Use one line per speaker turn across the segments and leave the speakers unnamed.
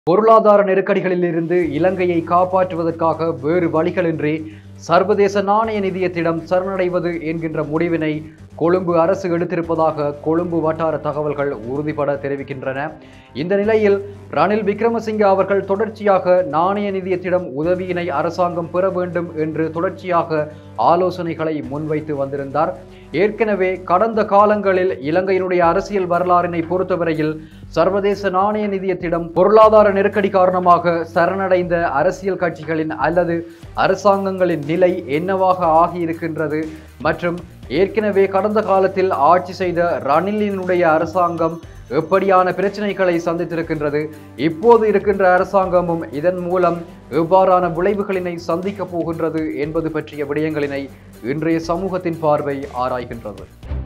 பொருளாதார நெருக்கடிகளிலிருந்து இலங்கையை காப்பாற்றுவதற்காக வேறு வழிகளின்றி சர்வதேச நாணய நிதியத்திடம் சரணடைவது என்கின்ற முடிவினை கொழும்பு அரசு எடுத்திருப்பதாக கொழும்பு வட்டார தகவல்கள் உறுதிபட தெரிவிக்கின்றன இந்த நிலையில் ரணில் விக்ரமசிங்க அவர்கள் தொடர்ச்சியாக நாணய நிதியத்திடம் உதவியினை அரசாங்கம் பெற வேண்டும் என்று தொடர்ச்சியாக ஆலோசனைகளை முன்வைத்து வந்திருந்தார் ஏற்கனவே கடந்த காலங்களில் இலங்கையினுடைய அரசியல் வரலாறினை பொறுத்தவரையில் சர்வதேச நாணய நிதியத்திடம் பொருளாதார நெருக்கடி காரணமாக சரணடைந்த அரசியல் கட்சிகளின் அல்லது அரசாங்கங்களின் நிலை என்னவாக ஆகியிருக்கின்றது மற்றும் ஏற்கனவே கடந்த காலத்தில் ஆட்சி செய்த ரணிலினுடைய அரசாங்கம் எப்படியான பிரச்சனைகளை சந்தித்திருக்கின்றது இப்போது இருக்கின்ற அரசாங்கமும் இதன் மூலம் எவ்வாறான விளைவுகளினை சந்திக்கப் போகின்றது என்பது பற்றிய விடயங்களினை இன்றைய சமூகத்தின் பார்வை ஆராய்கின்றது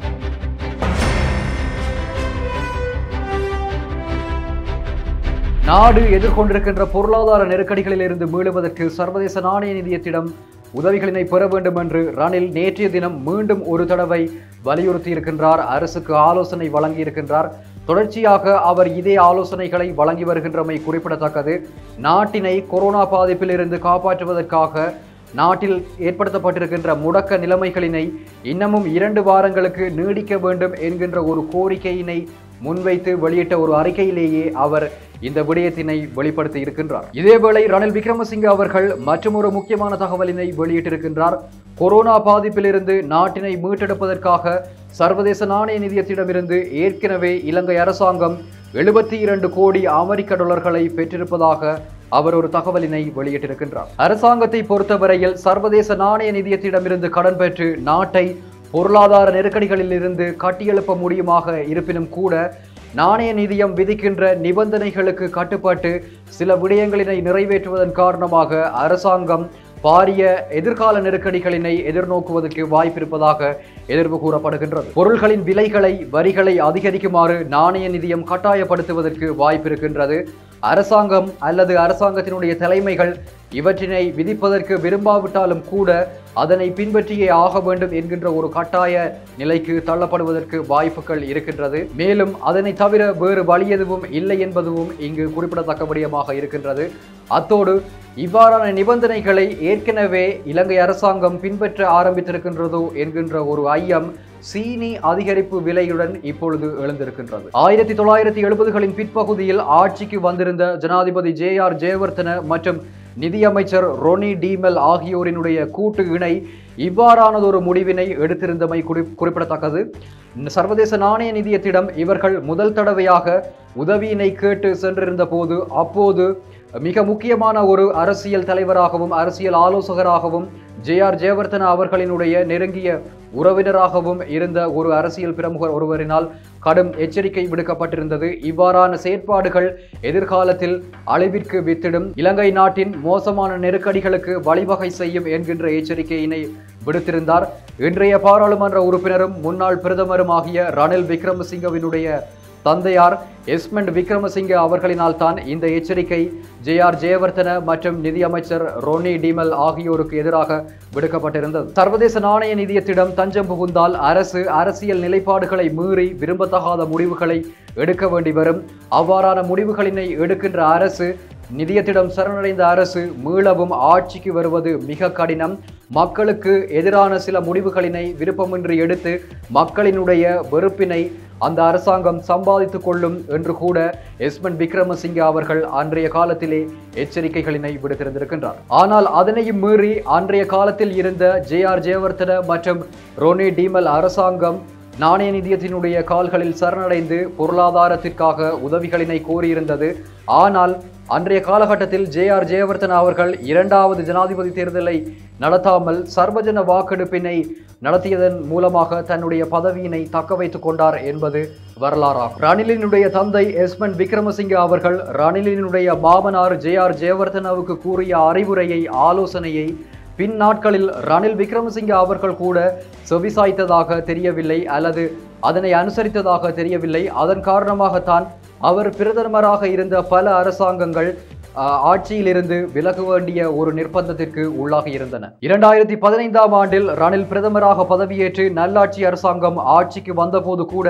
நாடு எதிர்கொண்டிருக்கின்ற பொருளாதார நெருக்கடிகளில் இருந்து மீளுவதற்கு சர்வதேச நாணய நிதியத்திடம் உதவிகளினை பெற வேண்டும் என்று ரணில் நேற்றைய தினம் மீண்டும் ஒரு தடவை வலியுறுத்தி இருக்கின்றார் அரசுக்கு ஆலோசனை வழங்கி இருக்கின்றார் தொடர்ச்சியாக அவர் இதே ஆலோசனைகளை வழங்கி வருகின்றமை குறிப்பிடத்தக்கது நாட்டினை கொரோனா பாதிப்பில் இருந்து காப்பாற்றுவதற்காக நாட்டில் ஏற்படுத்தப்பட்டிருக்கின்ற முடக்க நிலைமைகளினை இன்னமும் இரண்டு வாரங்களுக்கு நீடிக்க வேண்டும் என்கின்ற ஒரு கோரிக்கையினை முன்வைத்து வெளியிட்ட ஒரு அறிக்கையிலேயே அவர் இந்த விடயத்தினை வெளிப்படுத்தி இருக்கின்றார் இதேவேளை ரணில் விக்ரமசிங்க அவர்கள் மற்றொரு முக்கியமான தகவலினை வெளியிட்டிருக்கின்றார் கொரோனா பாதிப்பிலிருந்து நாட்டினை மீட்டெடுப்பதற்காக சர்வதேச நாணய நிதியத்திடமிருந்து ஏற்கனவே இலங்கை அரசாங்கம் எழுபத்தி இரண்டு கோடி அமெரிக்க டாலர்களை பெற்றிருப்பதாக அவர் ஒரு தகவலினை வெளியிட்டிருக்கின்றார் அரசாங்கத்தை பொறுத்தவரையில் சர்வதேச நாணய நிதியத்திடமிருந்து கடன் பெற்று நாட்டை பொருளாதார நெருக்கடிகளில் இருந்து கட்டியெழுப்ப முடியுமாக இருப்பினும் கூட நாணய நிதியம் விதிக்கின்ற நிபந்தனைகளுக்கு கட்டுப்பட்டு சில விடயங்களினை நிறைவேற்றுவதன் காரணமாக அரசாங்கம் பாரிய எதிர்கால நெருக்கடிகளினை எதிர்நோக்குவதற்கு வாய்ப்பிருப்பதாக எதிர்வு கூறப்படுகின்றது பொருள்களின் விலைகளை வரிகளை அதிகரிக்குமாறு நாணய நிதியம் கட்டாயப்படுத்துவதற்கு வாய்ப்பிருக்கின்றது அரசாங்கம் அல்லது அரசாங்கத்தினுடைய தலைமைகள் இவற்றினை விதிப்பதற்கு விரும்பாவிட்டாலும் கூட அதனை பின்பற்றியே ஆக வேண்டும் என்கின்ற ஒரு கட்டாய நிலைக்கு தள்ளப்படுவதற்கு வாய்ப்புகள் இருக்கின்றது மேலும் அதனை தவிர வேறு வழி எதுவும் இல்லை என்பதும் இங்கு குறிப்பிடத்தக்க விடயமாக இருக்கின்றது அத்தோடு இவ்வாறான நிபந்தனைகளை ஏற்கனவே இலங்கை அரசாங்கம் பின்பற்ற ஆரம்பித்திருக்கின்றதோ என்கின்ற ஒரு ஐயம் சீனி அதிகரிப்பு விலையுடன் இப்பொழுது எழுந்திருக்கின்றது ஆயிரத்தி தொள்ளாயிரத்தி எழுபதுகளின் பிற்பகுதியில் ஆட்சிக்கு வந்திருந்த ஜனாதிபதி ஜே ஆர் ஜெயவர்தன மற்றும் நிதியமைச்சர் ரொனி டீமெல் ஆகியோரினுடைய கூட்டு இணை இவ்வாறானதொரு முடிவினை எடுத்திருந்தமை குறி குறிப்பிடத்தக்கது சர்வதேச நாணய நிதியத்திடம் இவர்கள் முதல் தடவையாக உதவியினை கேட்டு சென்றிருந்த போது அப்போது மிக முக்கியமான ஒரு அரசியல் தலைவராகவும் அரசியல் ஆலோசகராகவும் ஜே ஆர் ஜெயவர்தன அவர்களினுடைய நெருங்கிய உறவினராகவும் இருந்த ஒரு அரசியல் பிரமுகர் ஒருவரினால் கடும் எச்சரிக்கை விடுக்கப்பட்டிருந்தது இவ்வாறான செயற்பாடுகள் எதிர்காலத்தில் அழிவிற்கு வித்திடும் இலங்கை நாட்டின் மோசமான நெருக்கடிகளுக்கு வழிவகை செய்யும் என்கின்ற எச்சரிக்கையினை விடுத்திருந்தார் இன்றைய பாராளுமன்ற உறுப்பினரும் முன்னாள் பிரதமரும் ஆகிய ரணில் விக்ரமசிங்கவினுடைய தந்தையார் எஸ்மெண்ட் விக்ரமசிங்க அவர்களினால் தான் இந்த எச்சரிக்கை ஜே ஆர் ஜெயவர்தன மற்றும் நிதியமைச்சர் ரோனி டிமல் ஆகியோருக்கு எதிராக விடுக்கப்பட்டிருந்தது சர்வதேச நாணய நிதியத்திடம் தஞ்சம் புகுந்தால் அரசு அரசியல் நிலைப்பாடுகளை மீறி விரும்பத்தகாத முடிவுகளை எடுக்க வேண்டி வரும் அவ்வாறான முடிவுகளினை எடுக்கின்ற அரசு நிதியத்திடம் சரணடைந்த அரசு மீளவும் ஆட்சிக்கு வருவது மிக கடினம் மக்களுக்கு எதிரான சில முடிவுகளினை விருப்பமின்றி எடுத்து மக்களினுடைய வெறுப்பினை அந்த அரசாங்கம் சம்பாதித்துக் கொள்ளும் என்று கூட எஸ்மன் விக்ரமசிங்க அவர்கள் அன்றைய காலத்திலே எச்சரிக்கைகளினை விடுத்திருந்திருக்கின்றார் ஆனால் அதனையும் மீறி அன்றைய காலத்தில் இருந்த ஜே ஆர் ஜெயவர்தன மற்றும் ரோனி டீமல் அரசாங்கம் நாணய நிதியத்தினுடைய கால்களில் சரணடைந்து பொருளாதாரத்திற்காக உதவிகளினை கோரியிருந்தது ஆனால் அன்றைய காலகட்டத்தில் ஜே ஆர் ஜெயவர்தன அவர்கள் இரண்டாவது ஜனாதிபதி தேர்தலை நடத்தாமல் சர்வஜன வாக்கெடுப்பினை நடத்தியதன் மூலமாக தன்னுடைய பதவியினை தக்க வைத்துக் கொண்டார் என்பது வரலாறாகும் ரணிலினுடைய தந்தை எஸ்மன் விக்ரமசிங்க அவர்கள் ரணிலினுடைய மாமனார் ஜே ஆர் ஜெயவர்தனாவுக்கு கூறிய அறிவுரையை ஆலோசனையை பின் நாட்களில் ரணில் விக்ரமசிங்க அவர்கள் கூட செவிசாய்த்ததாக தெரியவில்லை அல்லது அதனை அனுசரித்ததாக தெரியவில்லை அதன் காரணமாகத்தான் அவர் பிரதமராக இருந்த பல அரசாங்கங்கள் ஆஹ், ஆட்சியிலிருந்து விலக வேண்டிய ஒரு நிர்பந்தத்திற்கு உள்ளாகி இருந்தன இரண்டாயிரத்தி பதினைந்தாம் ஆண்டில் ரணில் பிரதமராக பதவியேற்று நல்லாட்சி அரசாங்கம் ஆட்சிக்கு வந்தபோது கூட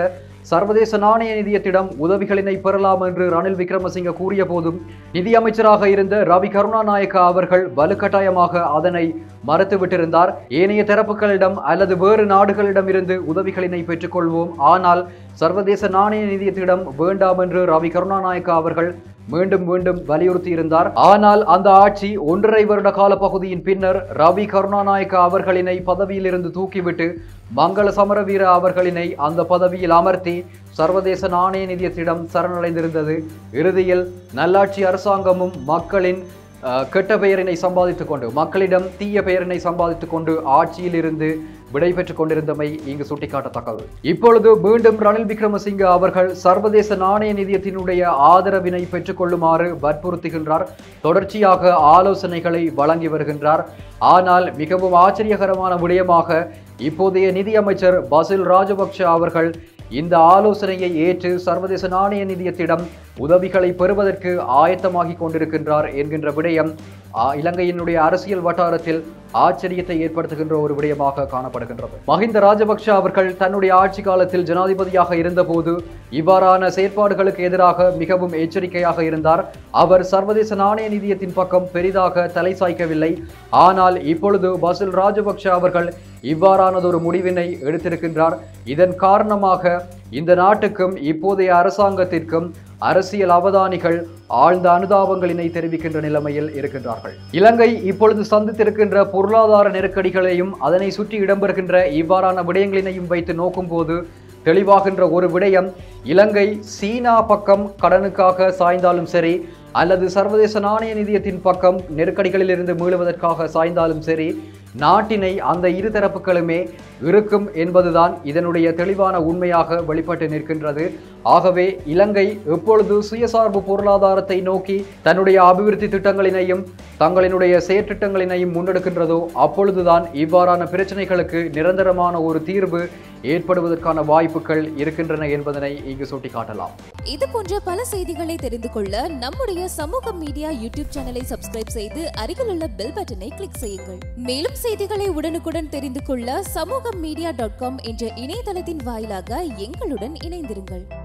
சர்வதேச நாணய நிதியத்திடம் உதவிகளினை பெறலாம் என்று ரணில் விக்ரமசிங்க கூறிய போதும் நிதியமைச்சராக இருந்த ரவி கருணாநாயக்க அவர்கள் வலுக்கட்டாயமாக அதனை மறுத்துவிட்டிருந்தார் ஏனைய தரப்புகளிடம் அல்லது வேறு நாடுகளிடம் இருந்து உதவிகளினை பெற்றுக்கொள்வோம் ஆனால் சர்வதேச நாணய நிதியத்திடம் வேண்டாம் என்று ரவி கருணாநாயக்க அவர்கள் மீண்டும் மீண்டும் வலியுறுத்தியிருந்தார் ஆனால் அந்த ஆட்சி ஒன்றரை வருட கால பகுதியின் பின்னர் ரவி கருணாநாயக்க அவர்களினை பதவியிலிருந்து தூக்கிவிட்டு மங்கள சமரவீர அவர்களினை அந்த பதவியில் அமர்த்தி சர்வதேச நாணய நிதியத்திடம் சரணடைந்திருந்தது இறுதியில் நல்லாட்சி அரசாங்கமும் மக்களின் அஹ், கெட்ட பெயரினை சம்பாதித்துக் கொண்டு மக்களிடம் தீய பெயரினை சம்பாதித்துக் கொண்டு ஆட்சியில் இருந்து விடைபெற்றுக் கொண்டிருந்தமை இங்கு சுட்டிக்காட்டத்தக்கது இப்பொழுது மீண்டும் ரணில் விக்ரமசிங்க அவர்கள் சர்வதேச நாணய நிதியத்தினுடைய ஆதரவினை பெற்றுக்கொள்ளுமாறு வற்புறுத்துகின்றார் தொடர்ச்சியாக ஆலோசனைகளை வழங்கி வருகின்றார் ஆனால் மிகவும் ஆச்சரியகரமான விடயமாக இப்போதைய நிதியமைச்சர் பசில் ராஜபக்ஷ அவர்கள் இந்த ஆலோசனையை ஏற்று சர்வதேச நாணய நிதியத்திடம் உதவிகளை பெறுவதற்கு ஆயத்தமாகிக் கொண்டிருக்கின்றார் என்கின்ற விடயம் ஆ, இலங்கையினுடைய அரசியல் வட்டாரத்தில் ஆச்சரியத்தை ஏற்படுத்துகின்ற ஒரு விடயமாக காணப்படுகின்றது மஹிந்த ராஜபக்ஷ அவர்கள் தன்னுடைய ஆட்சி காலத்தில் ஜனாதிபதியாக இருந்தபோது இவ்வாறான செயற்பாடுகளுக்கு எதிராக மிகவும் எச்சரிக்கையாக இருந்தார் அவர் சர்வதேச நாணய நிதியத்தின் பக்கம் பெரிதாக தலை சாய்க்கவில்லை ஆனால் இப்பொழுது பசில் ராஜபக்ஷ அவர்கள் இவ்வாறானதொரு முடிவினை எடுத்திருக்கின்றார் இதன் காரணமாக இந்த நாட்டுக்கும் இப்போதைய அரசாங்கத்திற்கும் அரசியல் அவதானிகள் ஆழ்ந்த அனுதாபங்களினை தெரிவிக்கின்ற நிலைமையில் இருக்கின்றார்கள் இலங்கை இப்பொழுது சந்தித்திருக்கின்ற பொருளாதார நெருக்கடிகளையும் அதனை சுற்றி இடம்பெறுகின்ற இவ்வாறான விடயங்களினையும் வைத்து நோக்கும்போது தெளிவாகின்ற ஒரு விடயம் இலங்கை சீனா பக்கம் கடனுக்காக சாய்ந்தாலும் சரி அல்லது சர்வதேச நாணய நிதியத்தின் பக்கம் நெருக்கடிகளிலிருந்து மீளுவதற்காக சாய்ந்தாலும் சரி நாட்டினை அந்த இரு தரப்புகளுமே இருக்கும் என்பதுதான் இதனுடைய தெளிவான உண்மையாக வெளிப்பட்டு நிற்கின்றது ஆகவே இலங்கை எப்பொழுது சுயசார்பு பொருளாதாரத்தை நோக்கி தன்னுடைய அபிவிருத்தி திட்டங்களினையும் தங்களினுடைய செயற்திட்டங்களினையும் முன்னெடுக்கின்றதோ அப்பொழுதுதான் இவ்வாறான பிரச்சனைகளுக்கு நிரந்தரமான ஒரு தீர்வு ஏற்படுவதற்கான வாய்ப்புகள் இருக்கின்றன என்பதனை இங்கு சுட்டிக்காட்டலாம்
இது போன்ற பல செய்திகளை தெரிந்து கொள்ள நம்முடைய சமூக மீடியா யூடியூப் சேனலை சப்ஸ்கிரைப் செய்து அருகில் உள்ள பெல் பட்டனை கிளிக் செய்யுங்கள் மேலும் செய்திகளை உடனுக்குடன் தெரிந்து கொள்ள சமூக மீடியா டாட் காம் என்ற இணையதளத்தின் வாயிலாக எங்களுடன் இணைந்திருங்கள்